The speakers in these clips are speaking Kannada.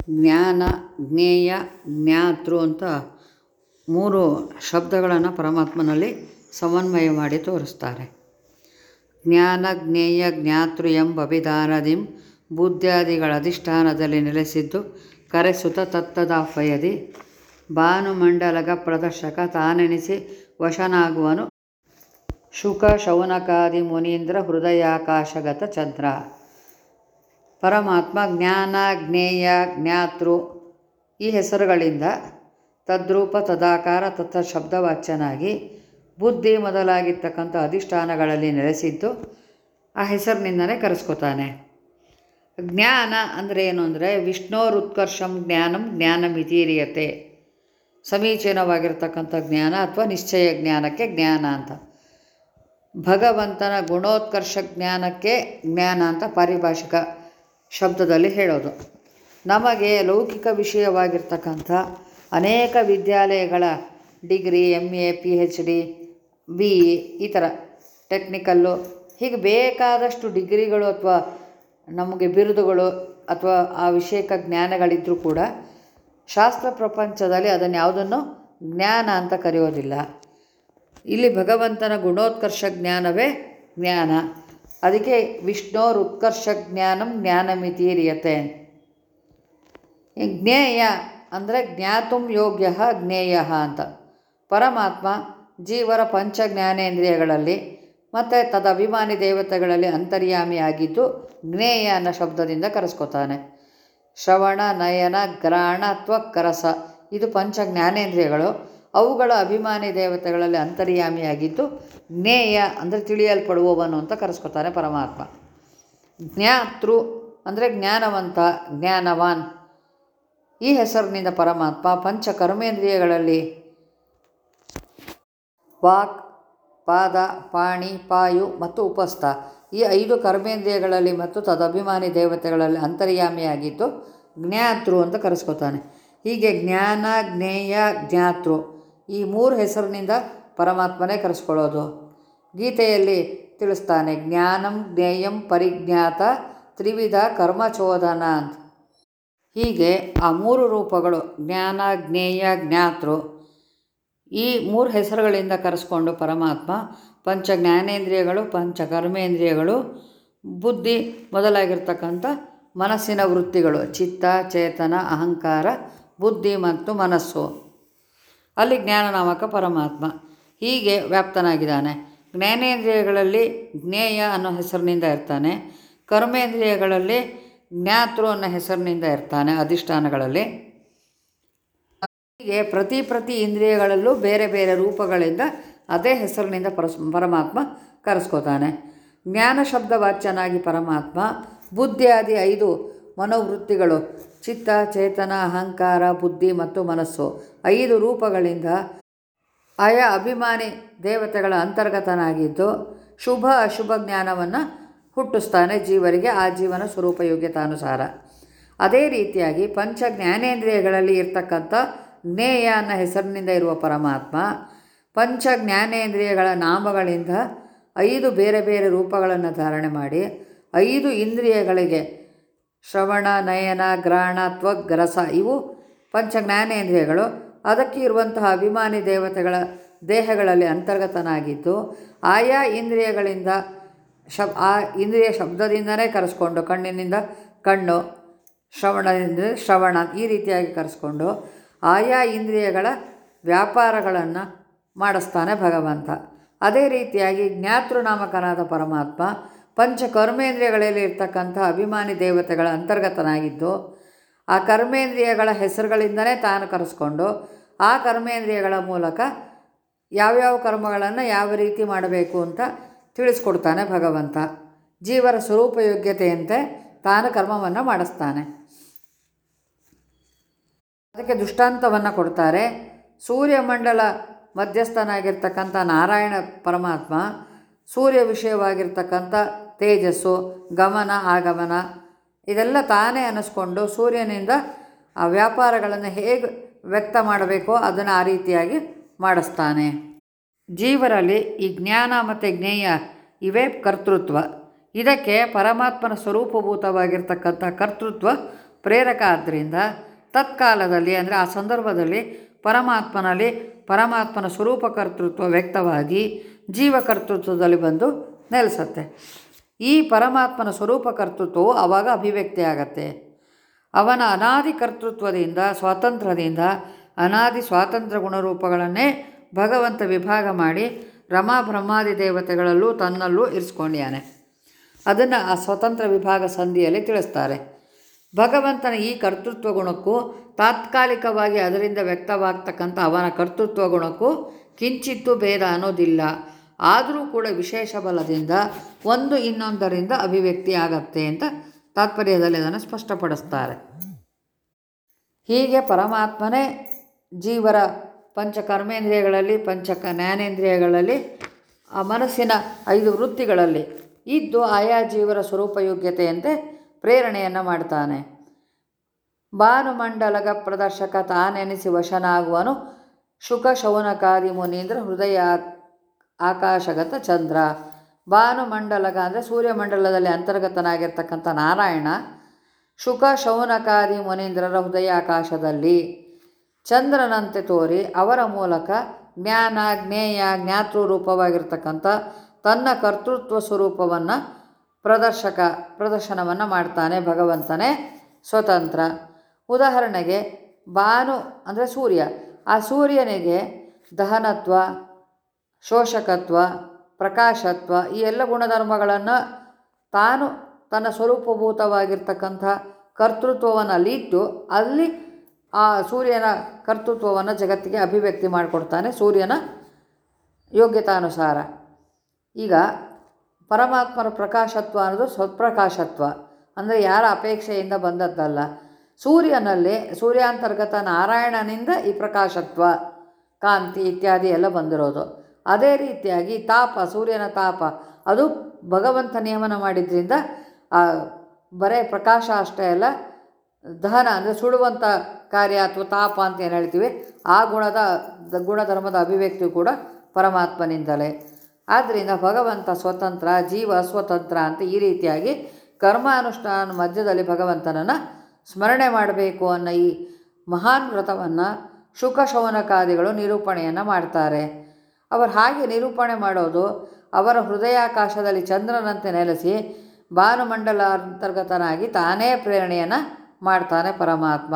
ಜ್ಞಾನ ಜ್ಞೇಯ ಜ್ಞಾತೃ ಅಂತ ಮೂರು ಶಬ್ದಗಳನ್ನು ಪರಮಾತ್ಮನಲ್ಲಿ ಸಮನ್ವಯ ಮಾಡಿ ತೋರಿಸ್ತಾರೆ ಜ್ಞಾನ ಜ್ಞೇಯ ಜ್ಞಾತೃ ಎಂಬ ಅಭಿಧಾನದಿಂ ಬುದ್ಧಾದಿಗಳ ಅಧಿಷ್ಠಾನದಲ್ಲಿ ನೆಲೆಸಿದ್ದು ಕರೆಸುತ ತತ್ತದಾಫಯದಿ ಭಾನುಮಂಡಲಗ ಪ್ರದರ್ಶಕ ತಾನೆನಿಸಿ ವಶನಾಗುವನು ಶುಕ ಶೌನಕಾದಿ ಮುನೀಂದ್ರ ಹೃದಯಾಕಾಶಗತ ಚಂದ್ರ ಪರಮಾತ್ಮ ಜ್ಞಾನ ಜ್ಞೇಯ ಜ್ಞಾತೃ ಈ ಹೆಸರುಗಳಿಂದ ತದ್ರೂಪ ತದಾಕಾರ ತತ್ತ ಶಬ್ದವಾಚ್ಯನಾಗಿ ಬುದ್ಧಿ ಮೊದಲಾಗಿರ್ತಕ್ಕಂಥ ಅಧಿಷ್ಠಾನಗಳಲ್ಲಿ ನೆಲೆಸಿದ್ದು ಆ ಹೆಸರಿನಿಂದಲೇ ಕರೆಸ್ಕೊತಾನೆ ಜ್ಞಾನ ಅಂದರೆ ಏನು ಅಂದರೆ ವಿಷ್ಣೋರುತ್ಕರ್ಷಂ ಜ್ಞಾನಂ ಜ್ಞಾನಮಿತೀರಿಯತೆ ಸಮೀಚೀನವಾಗಿರ್ತಕ್ಕಂಥ ಜ್ಞಾನ ಅಥವಾ ನಿಶ್ಚಯ ಜ್ಞಾನಕ್ಕೆ ಜ್ಞಾನ ಅಂತ ಭಗವಂತನ ಗುಣೋತ್ಕರ್ಷ ಜ್ಞಾನಕ್ಕೆ ಜ್ಞಾನ ಅಂತ ಪಾರಿಭಾಷಿಕ ಶಬ್ದದಲ್ಲಿ ಹೇಳೋದು ನಮಗೆ ಲೌಕಿಕ ವಿಷಯವಾಗಿರ್ತಕ್ಕಂಥ ಅನೇಕ ವಿದ್ಯಾಲಯಗಳ degree M A P H D B E ಈ ಥರ ಟೆಕ್ನಿಕಲ್ಲು ಹೀಗೆ ಬೇಕಾದಷ್ಟು ಡಿಗ್ರಿಗಳು ಅಥವಾ ನಮಗೆ ಬಿರುದುಗಳು ಅಥವಾ ಆ ವಿಷಯಕ ಜ್ಞಾನಗಳಿದ್ದರೂ ಕೂಡ ಶಾಸ್ತ್ರ ಪ್ರಪಂಚದಲ್ಲಿ ಅದನ್ನು ಯಾವುದನ್ನು ಜ್ಞಾನ ಅಂತ ಕರೆಯೋದಿಲ್ಲ ಇಲ್ಲಿ ಭಗವಂತನ ಗುಣೋತ್ಕರ್ಷ ಜ್ಞಾನವೇ ಜ್ಞಾನ ಅದಕ್ಕೆ ವಿಷ್ಣೋರ್ ಉತ್ಕರ್ಷ ಜ್ಞಾನಂ ಜ್ಞಾನಮಿತೀರಿಯತೆ ಜ್ಞೇಯ ಅಂದರೆ ಜ್ಞಾತುಂ ಯೋಗ್ಯ ಜ್ಞೇಯ ಅಂತ ಪರಮಾತ್ಮ ಜೀವರ ಪಂಚ ಜ್ಞಾನೇಂದ್ರಿಯಗಳಲ್ಲಿ ಮತ್ತು ತದಭಿಮಾನಿ ದೇವತೆಗಳಲ್ಲಿ ಅಂತರ್ಯಾಮಿಯಾಗಿದ್ದು ಜ್ಞೇಯ ಅನ್ನೋ ಶಬ್ದದಿಂದ ಕರೆಸ್ಕೊತಾನೆ ಶ್ರವಣ ನಯನ ಗ್ರಾಣ ತ್ವಕ್ಕರಸ ಇದು ಪಂಚ ಜ್ಞಾನೇಂದ್ರಿಯಗಳು ಅವುಗಳ ಅಭಿಮಾನಿ ದೇವತೆಗಳಲ್ಲಿ ಅಂತರ್ಯಾಮಿಯಾಗಿದ್ದು ಜ್ಞೇಯ ಅಂದರೆ ತಿಳಿಯಲ್ಪಡುವವನು ಅಂತ ಕರೆಸ್ಕೊತಾನೆ ಪರಮಾತ್ಮ ಜ್ಞಾತೃ ಅಂದರೆ ಜ್ಞಾನವಂತ ಜ್ಞಾನವಾನ್ ಈ ಹೆಸರಿನಿಂದ ಪರಮಾತ್ಮ ಪಂಚ ಕರ್ಮೇಂದ್ರಿಯಗಳಲ್ಲಿ ವಾಕ್ ಪಾದ ಪಾಣಿ ಪಾಯು ಮತ್ತು ಉಪಸ್ಥ ಈ ಐದು ಕರ್ಮೇಂದ್ರಿಯಗಳಲ್ಲಿ ಮತ್ತು ತದಭಿಮಾನಿ ದೇವತೆಗಳಲ್ಲಿ ಅಂತರ್ಯಾಮಿಯಾಗಿದ್ದು ಜ್ಞಾತೃ ಅಂತ ಕರೆಸ್ಕೊತಾನೆ ಹೀಗೆ ಜ್ಞಾನ ಜ್ಞೇಯ ಜ್ಞಾತೃ ಈ ಮೂರು ಹೆಸರಿನಿಂದ ಪರಮಾತ್ಮನೇ ಕರೆಸ್ಕೊಳ್ಳೋದು ಗೀತೆಯಲ್ಲಿ ತಿಳಿಸ್ತಾನೆ ಜ್ಞಾನಂ ಜ್ಞೇಯಂ ಪರಿಜ್ಞಾತ ತ್ರಿವಿಧ ಕರ್ಮಚೋದನ ಅಂತ ಹೀಗೆ ಆ ಮೂರು ರೂಪಗಳು ಜ್ಞಾನ ಜ್ಞೇಯ ಜ್ಞಾತೃ ಈ ಮೂರು ಹೆಸರುಗಳಿಂದ ಕರೆಸ್ಕೊಂಡು ಪರಮಾತ್ಮ ಪಂಚ ಜ್ಞಾನೇಂದ್ರಿಯಗಳು ಪಂಚ ಕರ್ಮೇಂದ್ರಿಯಗಳು ಬುದ್ಧಿ ಮೊದಲಾಗಿರ್ತಕ್ಕಂಥ ಮನಸ್ಸಿನ ವೃತ್ತಿಗಳು ಚಿತ್ತ ಚೇತನ ಅಹಂಕಾರ ಬುದ್ಧಿ ಮತ್ತು ಮನಸ್ಸು ಅಲ್ಲಿ ಜ್ಞಾನನಾಮಕ ಪರಮಾತ್ಮ ಹೀಗೆ ವ್ಯಾಪ್ತನಾಗಿದ್ದಾನೆ ಜ್ಞಾನೇಂದ್ರಿಯಗಳಲ್ಲಿ ಜ್ಞೇಯ ಅನ್ನೋ ಹೆಸರಿನಿಂದ ಇರ್ತಾನೆ ಕರ್ಮೇಂದ್ರಿಯಗಳಲ್ಲಿ ಜ್ಞಾತೃ ಅನ್ನೋ ಹೆಸರಿನಿಂದ ಇರ್ತಾನೆ ಅಧಿಷ್ಠಾನಗಳಲ್ಲಿ ಹೀಗೆ ಪ್ರತಿ ಪ್ರತಿ ಇಂದ್ರಿಯಗಳಲ್ಲೂ ಬೇರೆ ಬೇರೆ ರೂಪಗಳಿಂದ ಅದೇ ಹೆಸರಿನಿಂದ ಪರಸ್ ಪರಮಾತ್ಮ ಕರೆಸ್ಕೋತಾನೆ ಜ್ಞಾನ ಶಬ್ದ ವಾಚ್ಯನಾಗಿ ಪರಮಾತ್ಮ ಬುದ್ಧಿಯಾದಿ ಐದು ಮನೋವೃತ್ತಿಗಳು ಚಿತ್ತ ಚೇತನ ಅಹಂಕಾರ ಬುದ್ಧಿ ಮತ್ತು ಮನಸ್ಸು ಐದು ರೂಪಗಳಿಂದ ಆಯಾ ಅಭಿಮಾನಿ ದೇವತೆಗಳ ಅಂತರ್ಗತನಾಗಿದ್ದು ಶುಭ ಅಶುಭ ಜ್ಞಾನವನ್ನು ಹುಟ್ಟಿಸ್ತಾನೆ ಜೀವರಿಗೆ ಆ ಜೀವನ ಸ್ವರೂಪ ಯೋಗ್ಯತಾನುಸಾರ ಅದೇ ರೀತಿಯಾಗಿ ಪಂಚ ಜ್ಞಾನೇಂದ್ರಿಯಗಳಲ್ಲಿ ಇರ್ತಕ್ಕಂಥ ಜ್ಞೇಯ ಅನ್ನೋ ಹೆಸರಿನಿಂದ ಇರುವ ಪರಮಾತ್ಮ ಪಂಚ ಜ್ಞಾನೇಂದ್ರಿಯಗಳ ನಾಮಗಳಿಂದ ಐದು ಬೇರೆ ಬೇರೆ ರೂಪಗಳನ್ನು ಧಾರಣೆ ಮಾಡಿ ಐದು ಇಂದ್ರಿಯಗಳಿಗೆ ಶ್ರವಣ ನಯನ ಗ್ರಹಣ ತ್ವಗ್ ರಸ ಇವು ಪಂಚ ಜ್ಞಾನೇಂದ್ರಿಯಗಳು ಅದಕ್ಕೆ ಇರುವಂತಹ ಅಭಿಮಾನಿ ದೇವತೆಗಳ ದೇಹಗಳಲ್ಲಿ ಅಂತರ್ಗತನಾಗಿದ್ದು ಆಯಾ ಇಂದ್ರಿಯಗಳಿಂದ ಶಬ್ ಆ ಇಂದ್ರಿಯ ಶಬ್ದದಿಂದನೇ ಕರೆಸ್ಕೊಂಡು ಕಣ್ಣಿನಿಂದ ಕಣ್ಣು ಶ್ರವಣದಿಂದ ಶ್ರವಣ ಈ ರೀತಿಯಾಗಿ ಕರೆಸ್ಕೊಂಡು ಆಯಾ ಇಂದ್ರಿಯಗಳ ವ್ಯಾಪಾರಗಳನ್ನು ಮಾಡಿಸ್ತಾನೆ ಭಗವಂತ ಅದೇ ರೀತಿಯಾಗಿ ಜ್ಞಾತೃನಾಮಕನಾದ ಪರಮಾತ್ಮ ಪಂಚ ಕರ್ಮೇಂದ್ರಿಯಗಳಲ್ಲಿ ಇರ್ತಕ್ಕಂಥ ಅಭಿಮಾನಿ ದೇವತೆಗಳ ಅಂತರ್ಗತನಾಗಿದ್ದು ಆ ಕರ್ಮೇಂದ್ರಿಯಗಳ ಹೆಸರುಗಳಿಂದಲೇ ತಾನು ಕರೆಸ್ಕೊಂಡು ಆ ಕರ್ಮೇಂದ್ರಿಯಗಳ ಮೂಲಕ ಯಾವ್ಯಾವ ಕರ್ಮಗಳನ್ನು ಯಾವ ರೀತಿ ಮಾಡಬೇಕು ಅಂತ ತಿಳಿಸ್ಕೊಡ್ತಾನೆ ಭಗವಂತ ಜೀವರ ಸ್ವರೂಪ ಯೋಗ್ಯತೆಯಂತೆ ತಾನು ಕರ್ಮವನ್ನು ಮಾಡಿಸ್ತಾನೆ ಅದಕ್ಕೆ ದೃಷ್ಟಾಂತವನ್ನು ಕೊಡ್ತಾರೆ ಸೂರ್ಯಮಂಡಲ ಮಧ್ಯಸ್ಥನಾಗಿರ್ತಕ್ಕಂಥ ನಾರಾಯಣ ಪರಮಾತ್ಮ ಸೂರ್ಯ ವಿಷಯವಾಗಿರ್ತಕ್ಕಂಥ ತೇಜಸ್ಸು ಗಮನ ಆಗಮನ ಇದೆಲ್ಲ ತಾನೇ ಅನ್ನಿಸ್ಕೊಂಡು ಸೂರ್ಯನಿಂದ ಆ ವ್ಯಾಪಾರಗಳನ್ನು ಹೇಗೆ ವ್ಯಕ್ತ ಮಾಡಬೇಕೋ ಅದನ್ನು ಆ ರೀತಿಯಾಗಿ ಮಾಡಿಸ್ತಾನೆ ಜೀವರಲ್ಲಿ ಈ ಜ್ಞಾನ ಮತ್ತು ಜ್ಞೇಯ ಇವೇ ಕರ್ತೃತ್ವ ಇದಕ್ಕೆ ಪರಮಾತ್ಮನ ಸ್ವರೂಪಭೂತವಾಗಿರ್ತಕ್ಕಂಥ ಕರ್ತೃತ್ವ ಪ್ರೇರಕ ಆದ್ದರಿಂದ ತತ್ಕಾಲದಲ್ಲಿ ಅಂದರೆ ಆ ಸಂದರ್ಭದಲ್ಲಿ ಪರಮಾತ್ಮನಲ್ಲಿ ಪರಮಾತ್ಮನ ಸ್ವರೂಪ ಕರ್ತೃತ್ವ ವ್ಯಕ್ತವಾಗಿ ಜೀವಕರ್ತೃತ್ವದಲ್ಲಿ ಬಂದು ನೆಲೆಸತ್ತೆ ಈ ಪರಮಾತ್ಮನ ಸ್ವರೂಪ ಕರ್ತೃತ್ವವು ಆವಾಗ ಅಭಿವ್ಯಕ್ತಿ ಆಗತ್ತೆ ಅವನ ಅನಾದಿ ಕರ್ತೃತ್ವದಿಂದ ಸ್ವಾತಂತ್ರ್ಯದಿಂದ ಅನಾದಿ ಸ್ವಾತಂತ್ರ್ಯ ಗುಣರೂಪಗಳನ್ನೇ ಭಗವಂತ ವಿಭಾಗ ಮಾಡಿ ರಮಾ ಬ್ರಹ್ಮಾದಿ ದೇವತೆಗಳಲ್ಲೂ ತನ್ನಲ್ಲೂ ಇರಿಸ್ಕೊಂಡಿಯಾನೆ ಅದನ್ನು ಆ ಸ್ವತಂತ್ರ ವಿಭಾಗ ಸಂಧಿಯಲ್ಲಿ ತಿಳಿಸ್ತಾರೆ ಭಗವಂತನ ಈ ಕರ್ತೃತ್ವ ಗುಣಕ್ಕೂ ತಾತ್ಕಾಲಿಕವಾಗಿ ಅದರಿಂದ ವ್ಯಕ್ತವಾಗ್ತಕ್ಕಂಥ ಅವನ ಕರ್ತೃತ್ವ ಗುಣಕ್ಕೂ ಕಿಂಚಿತ್ತೂ ಭೇದ ಅನ್ನೋದಿಲ್ಲ ಆದರೂ ಕೂಡ ವಿಶೇಷ ಬಲದಿಂದ ಒಂದು ಇನ್ನೊಂದರಿಂದ ಅಭಿವ್ಯಕ್ತಿ ಆಗತ್ತೆ ಅಂತ ತಾತ್ಪರ್ಯದಲ್ಲಿ ಅದನ್ನು ಸ್ಪಷ್ಟಪಡಿಸ್ತಾರೆ ಹೀಗೆ ಪರಮಾತ್ಮನೇ ಜೀವರ ಪಂಚ ಕರ್ಮೇಂದ್ರಿಯಗಳಲ್ಲಿ ಪಂಚ ಕ ಜ್ಞಾನೇಂದ್ರಿಯಗಳಲ್ಲಿ ಆ ಮನಸ್ಸಿನ ಐದು ವೃತ್ತಿಗಳಲ್ಲಿ ಇದ್ದು ಆಯಾ ಜೀವರ ಸ್ವರೂಪಯೋಗ್ಯತೆಯಂತೆ ಪ್ರೇರಣೆಯನ್ನು ಮಾಡ್ತಾನೆ ಭಾನುಮಂಡಲಗ ಪ್ರದರ್ಶಕ ತಾನೆನಿಸಿ ವಶನಾಗುವನು ಶುಕ ಶೌನಕಾದಿ ಮುನೀಂದ್ರ ಹೃದಯ ಆಕಾಶಗತ ಚಂದ್ರ ಭಾನುಮಂಡಲಗ ಅಂದರೆ ಸೂರ್ಯಮಂಡಲದಲ್ಲಿ ಅಂತರ್ಗತನಾಗಿರ್ತಕ್ಕಂಥ ನಾರಾಯಣ ಶುಕ ಶೌನಕಾದಿ ಮುನೀಂದ್ರರ ಹೃದಯ ಆಕಾಶದಲ್ಲಿ ಚಂದ್ರನಂತೆ ತೋರಿ ಅವರ ಮೂಲಕ ಜ್ಞಾನ ಜ್ಞೇಯ ಜ್ಞಾತೃ ರೂಪವಾಗಿರ್ತಕ್ಕಂಥ ತನ್ನ ಕರ್ತೃತ್ವ ಸ್ವರೂಪವನ್ನು ಪ್ರದರ್ಶಕ ಪ್ರದರ್ಶನವನ್ನು ಮಾಡ್ತಾನೆ ಭಗವಂತನೇ ಸ್ವತಂತ್ರ ಉದಾಹರಣೆಗೆ ಭಾನು ಅಂದರೆ ಸೂರ್ಯ ಆ ಸೂರ್ಯನಿಗೆ ದಹನತ್ವ ಶೋಷಕತ್ವ ಪ್ರಕಾಶತ್ವ ಈ ಎಲ್ಲ ಗುಣಧರ್ಮಗಳನ್ನು ತಾನು ತನ್ನ ಸ್ವರೂಪಭೂತವಾಗಿರ್ತಕ್ಕಂಥ ಕರ್ತೃತ್ವವನ್ನು ಅಲ್ಲಿಟ್ಟು ಅಲ್ಲಿ ಆ ಸೂರ್ಯನ ಕರ್ತೃತ್ವವನ್ನು ಜಗತ್ತಿಗೆ ಅಭಿವ್ಯಕ್ತಿ ಮಾಡಿಕೊಡ್ತಾನೆ ಸೂರ್ಯನ ಯೋಗ್ಯತಾನುಸಾರ ಈಗ ಪರಮಾತ್ಮನ ಪ್ರಕಾಶತ್ವ ಅನ್ನೋದು ಸ್ವಪ್ರಕಾಶತ್ವ ಅಂದರೆ ಯಾರ ಅಪೇಕ್ಷೆಯಿಂದ ಬಂದದ್ದಲ್ಲ ಸೂರ್ಯನಲ್ಲಿ ಸೂರ್ಯಾಂತರ್ಗತ ನಾರಾಯಣನಿಂದ ಈ ಪ್ರಕಾಶತ್ವ ಕಾಂತಿ ಇತ್ಯಾದಿ ಎಲ್ಲ ಬಂದಿರೋದು ಅದೇ ರೀತಿಯಾಗಿ ತಾಪ ಸೂರ್ಯನ ತಾಪ ಅದು ಭಗವಂತ ನಿಯಮನ ಮಾಡಿದ್ರಿಂದ ಆ ಬರೇ ಪ್ರಕಾಶ ಅಷ್ಟೇ ಅಲ್ಲ ದಹನ ಅಂದರೆ ಸುಡುವಂಥ ಕಾರ್ಯ ಅಥವಾ ತಾಪ ಅಂತ ಏನು ಹೇಳ್ತೀವಿ ಆ ಗುಣದ ದ- ಗುಣಧರ್ಮದ ಅಭಿವ್ಯಕ್ತಿ ಕೂಡ ಪರಮಾತ್ಮನಿಂದಲೇ ಆದ್ದರಿಂದ ಭಗವಂತ ಸ್ವತಂತ್ರ ಜೀವ ಸ್ವತಂತ್ರ ಅಂತ ಈ ರೀತಿಯಾಗಿ ಕರ್ಮಾನುಷ್ಠಾನ ಮಧ್ಯದಲ್ಲಿ ಭಗವಂತನನ್ನು ಸ್ಮರಣೆ ಮಾಡಬೇಕು ಅನ್ನೋ ಈ ಮಹಾನ್ ವ್ರತವನ್ನು ಶುಕ ಶೌನಕಾದಿಗಳು ನಿರೂಪಣೆಯನ್ನು ಮಾಡ್ತಾರೆ ಅವರು ಹಾಗೆ ನಿರೂಪಣೆ ಮಾಡೋದು ಅವರ ಹೃದಯಾಕಾಶದಲ್ಲಿ ಚಂದ್ರನಂತೆ ನೆಲೆಸಿ ಭಾನುಮಂಡಲ ಅಂತರ್ಗತನಾಗಿ ತಾನೇ ಪ್ರೇರಣೆಯನ್ನು ಮಾಡ್ತಾನೆ ಪರಮಾತ್ಮ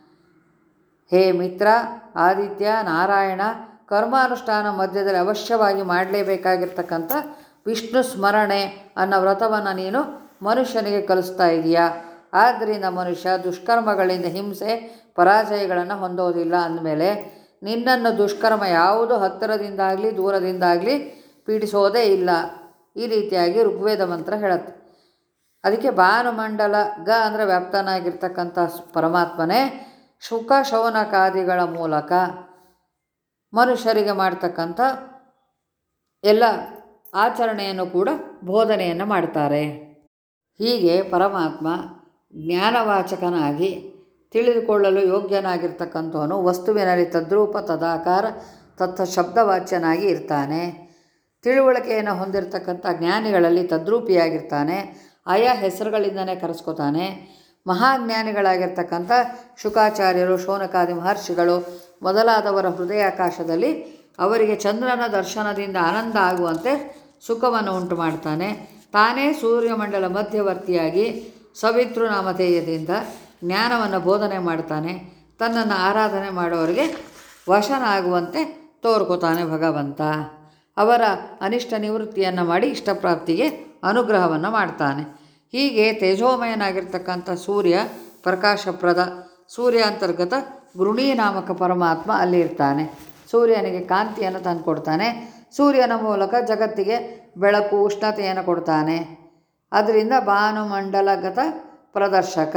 ಹೇ ಮಿತ್ರ ಆದಿತ್ಯ ನಾರಾಯಣ ಕರ್ಮಾನುಷ್ಠಾನ ಮಧ್ಯದಲ್ಲಿ ಅವಶ್ಯವಾಗಿ ಮಾಡಲೇಬೇಕಾಗಿರ್ತಕ್ಕಂಥ ವಿಷ್ಣು ಸ್ಮರಣೆ ಅನ್ನೋ ವ್ರತವನ್ನು ನೀನು ಮನುಷ್ಯನಿಗೆ ಕಲಿಸ್ತಾ ಇದೆಯಾ ಆದ್ದರಿಂದ ಮನುಷ್ಯ ದುಷ್ಕರ್ಮಗಳಿಂದ ಹಿಂಸೆ ಪರಾಜಯಗಳನ್ನು ಹೊಂದೋದಿಲ್ಲ ಅಂದಮೇಲೆ ನಿನ್ನನ್ನು ದುಷ್ಕರ್ಮ ಯಾವುದು ಹತ್ತಿರದಿಂದಾಗಲಿ ದೂರದಿಂದಾಗಲಿ ಪೀಡಿಸೋದೇ ಇಲ್ಲ ಈ ರೀತಿಯಾಗಿ ಋಗ್ವೇದ ಮಂತ್ರ ಹೇಳುತ್ತೆ ಅದಕ್ಕೆ ಭಾನುಮಂಡಲ ಗ ಅಂದರೆ ವ್ಯಾಪ್ತನಾಗಿರ್ತಕ್ಕಂಥ ಸ್- ಪರಮಾತ್ಮನೇ ಶುಕ ಶೌನಕಾದಿಗಳ ಮೂಲಕ ಮನುಷ್ಯರಿಗೆ ಮಾಡ್ತಕ್ಕಂಥ ಎಲ್ಲ ಆಚರಣೆಯನ್ನು ಕೂಡ ಬೋಧನೆಯನ್ನು ಮಾಡ್ತಾರೆ ಹೀಗೆ ಪರಮಾತ್ಮ ಜ್ಞಾನವಾಚಕನಾಗಿ ತಿಳಿದುಕೊಳ್ಳಲು ಯೋಗ್ಯನಾಗಿರ್ತಕ್ಕಂಥವನು ವಸ್ತುವಿನಲ್ಲಿ ತದ್ರೂಪ ತದಾಕಾರ ತತ್ವ ಶಬ್ದವಾಚ್ಯನಾಗಿ ಇರ್ತಾನೆ ತಿಳುವಳಿಕೆಯನ್ನು ಹೊಂದಿರತಕ್ಕಂಥ ಜ್ಞಾನಿಗಳಲ್ಲಿ ತದ್ರೂಪಿಯಾಗಿರ್ತಾನೆ ಆಯಾ ಹೆಸರುಗಳಿಂದನೇ ಕರೆಸ್ಕೊತಾನೆ ಮಹಾಜ್ಞಾನಿಗಳಾಗಿರ್ತಕ್ಕಂಥ ಶುಕಾಚಾರ್ಯರು ಶೌನಕಾದಿ ಮಹರ್ಷಿಗಳು ಮೊದಲಾದವರ ಹೃದಯಾಕಾಶದಲ್ಲಿ ಅವರಿಗೆ ಚಂದ್ರನ ದರ್ಶನದಿಂದ ಆನಂದ ಆಗುವಂತೆ ಸುಖವನ್ನು ಉಂಟು ಮಾಡ್ತಾನೆ ತಾನೇ ಸೂರ್ಯಮಂಡಲ ಮಧ್ಯವರ್ತಿಯಾಗಿ ಸವಿತೃ ನಾಮಧೇಯದಿಂದ ಜ್ಞಾನವನ್ನು ಬೋಧನೆ ಮಾಡ್ತಾನೆ ತನ್ನನ್ನು ಆರಾಧನೆ ಮಾಡೋರಿಗೆ ವಶನಾಗುವಂತೆ ತೋರ್ಕೋತಾನೆ ಭಗವಂತ ಅವರ ಅನಿಷ್ಟ ನಿವೃತ್ತಿಯನ್ನು ಮಾಡಿ ಇಷ್ಟಪ್ರಾಪ್ತಿಗೆ ಅನುಗ್ರಹವನ್ನು ಮಾಡ್ತಾನೆ ಹೀಗೆ ತೇಜೋಮಯನಾಗಿರ್ತಕ್ಕಂಥ ಸೂರ್ಯ ಪ್ರಕಾಶಪ್ರದ ಸೂರ್ಯ ಅಂತರ್ಗತ ಗೃಣೀ ನಾಮಕ ಪರಮಾತ್ಮ ಅಲ್ಲಿ ಇರ್ತಾನೆ ಸೂರ್ಯನಿಗೆ ಕಾಂತಿಯನ್ನು ತಂದುಕೊಡ್ತಾನೆ ಸೂರ್ಯನ ಮೂಲಕ ಜಗತ್ತಿಗೆ ಬೆಳಕು ಉಷ್ಣತೆಯನ್ನು ಕೊಡ್ತಾನೆ ಅದರಿಂದ ಭಾನುಮಂಡಲಗತ ಪ್ರದರ್ಶಕ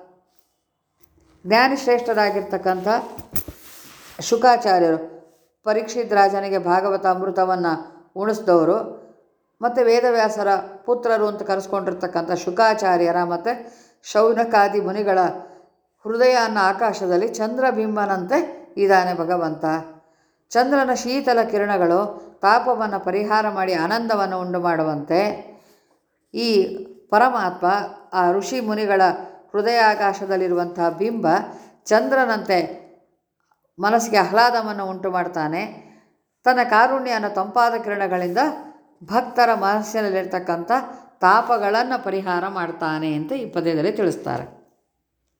ಜ್ಞಾನಿಶ್ರೇಷ್ಠರಾಗಿರ್ತಕ್ಕಂಥ ಶುಕಾಚಾರ್ಯರು ಪರೀಕ್ಷಿತ್ ರಾಜನಿಗೆ ಭಾಗವತ ಅಮೃತವನ್ನು ಉಣಿಸಿದವರು ಮತ್ತು ವೇದವ್ಯಾಸರ ಪುತ್ರರು ಅಂತ ಕರೆಸ್ಕೊಂಡಿರ್ತಕ್ಕಂಥ ಶುಕಾಚಾರ್ಯರ ಮತ್ತು ಶೌನಕಾದಿ ಮುನಿಗಳ ಹೃದಯ ಅನ್ನೋ ಆಕಾಶದಲ್ಲಿ ಚಂದ್ರಬಿಂಬನಂತೆ ಇದ್ದಾನೆ ಭಗವಂತ ಚಂದ್ರನ ಶೀತಲ ಕಿರಣಗಳು ತಾಪವನ್ನು ಪರಿಹಾರ ಮಾಡಿ ಆನಂದವನ್ನು ಉಂಟು ಮಾಡುವಂತೆ ಈ ಪರಮಾತ್ಮ ಆ ಋಷಿ ಮುನಿಗಳ ಹೃದಯಾಕಾಶದಲ್ಲಿರುವಂತಹ ಬಿಂಬ ಚಂದ್ರನಂತೆ ಮನಸ್ಸಿಗೆ ಆಹ್ಲಾದವನ್ನು ಉಂಟು ಮಾಡ್ತಾನೆ ತನ್ನ ಕಾರುಣ್ಯ ಅನ್ನೋ ತಂಪಾದ ಕಿರಣಗಳಿಂದ ಭಕ್ತರ ಮನಸ್ಸಿನಲ್ಲಿರ್ತಕ್ಕಂಥ ತಾಪಗಳನ್ನು ಪರಿಹಾರ ಮಾಡ್ತಾನೆ ಅಂತ ಈ ಪದ್ಯದಲ್ಲಿ ತಿಳಿಸ್ತಾರೆ